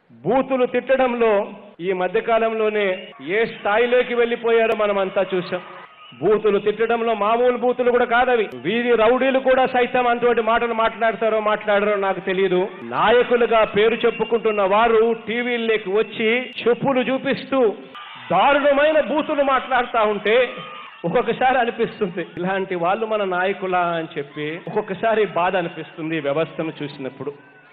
బూతులు తిట్టడంలో ఈ మధ్య కాలంలోనే ఏ స్థాయిలోకి వెళ్ళిపోయారో మనం అంతా చూసాం బూతులు తిట్టడంలో మామూలు బూతులు కూడా కాదవి వీధి రౌడీలు కూడా సైతం అంతటి మాటలు మాట్లాడతారో మాట్లాడరో నాకు తెలియదు నాయకులుగా పేరు చెప్పుకుంటున్న వారు టీవీల్లోకి వచ్చి చెప్పులు చూపిస్తూ దారుణమైన బూతులు మాట్లాడుతూ ఉంటే ఒక్కొక్కసారి అనిపిస్తుంది ఇలాంటి వాళ్ళు మన నాయకులా అని చెప్పి ఒక్కొక్కసారి బాధ అనిపిస్తుంది ఈ వ్యవస్థను చూసినప్పుడు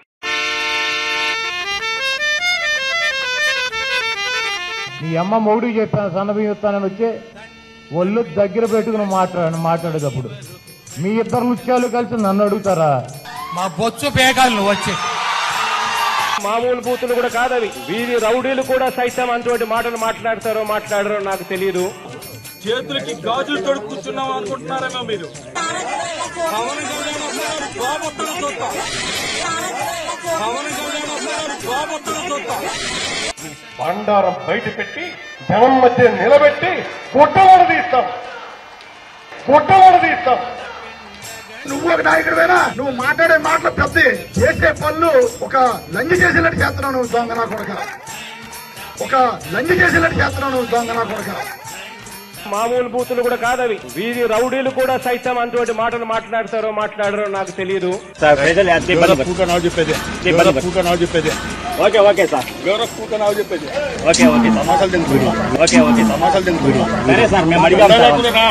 మీ అమ్మ మొగుడికి చెప్పాను సన్నబియ్యం ఇస్తానని వచ్చి ఒళ్ళు దగ్గర పెట్టుకుని మాట్లాడు మాట్లాడేటప్పుడు మీ ఇద్దరు నృత్యాలు కలిసి నన్ను అడుగుతారా మా బొచ్చు పేగాలు నువ్వు వచ్చి మామూలు బూతులు కూడా కాదవి వీధి రౌడీలు కూడా సైతం అంతటి మాటలు మాట్లాడతారో మాట్లాడరో నాకు తెలియదు చేతులకి గాజులు తోడు కూర్చున్నాం అనుకుంటున్నారేమో మీరు పవన్ కళ్యాణ్ వస్తున్నాడు బాబొత్తను చూస్తాం పవన్ కళ్యాణ్ వస్తున్నాడు బాబొత్తను చూస్తాం బండారం బయట పెట్టి జనం మధ్య నిలబెట్టి గుట్టవాడ తీస్తాం గుట్టవాడ తీస్తాం నువ్వు ఒక నాయకుడివేనా నువ్వు మాట్లాడే మాటలు పెద్ద చేసే పనులు ఒక లంగి చేసినట్టు చేస్తున్నావు నువ్వు దొంగ నా కొడక ఒక లంగి చేసినట్టు చేస్తున్నావు నువ్వు దొంగ నా కొడక మామూలు బూతులు కూడా కాదవి వీధి రౌడీలు కూడా సైతం అంతటి మాటలు మాట్లాడతారో మాట్లాడరో నాకు తెలియదు సార్ ప్రజలు ఎంత ఇబ్బంది పడుతున్నారు. పూటనావు చెప్పేది ఇబ్బంది పడుతున్నారు. పూటనావు చెప్పేది ఓకే ఓకే సార్ ఎవరో పూటనావు చెప్పేది ఓకే ఓకే సార్ తమాషాలు తింది ఓకే ఓకే సార్ తమాషాలు తింది సరే సార్ మేము అడిగాం సార్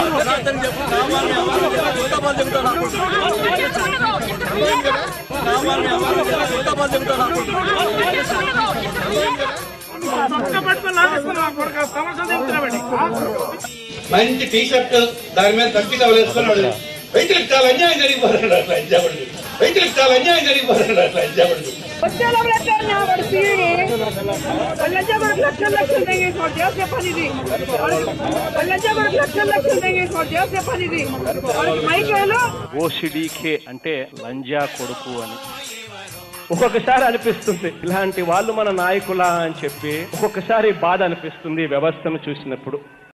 మంచి టీ షర్ట్ దాని మీద తప్పి తవలేసుకున్నాడు రైతులకు చాలా అన్యాయం జరిగిపోతున్నాడు అట్లా ఇచ్చాబడి రైతులకు చాలా అన్యాయం జరిగిపోతున్నాడు అట్లా ఇచ్చాబడి వచ్చేలా పెట్టారు నా వాడు సీని వాళ్ళంతా మనకు లక్షలు లక్షలు తెగేసి వాడు చేసే పని ఇది వాళ్ళంతా మనకు లక్షలు లక్షలు తెగేసి వాడు చేసే పని ఇది వాళ్ళకి మైకేలు ఓసిడీకే అంటే లంజా కొడుకు అని ఒక్కొక్కసారి అనిపిస్తుంది ఇలాంటి వాళ్ళు మన నాయకులా అని చెప్పి ఒక్కొక్కసారి బాధ అనిపిస్తుంది ఈ వ్యవస్థను చూసినప్పుడు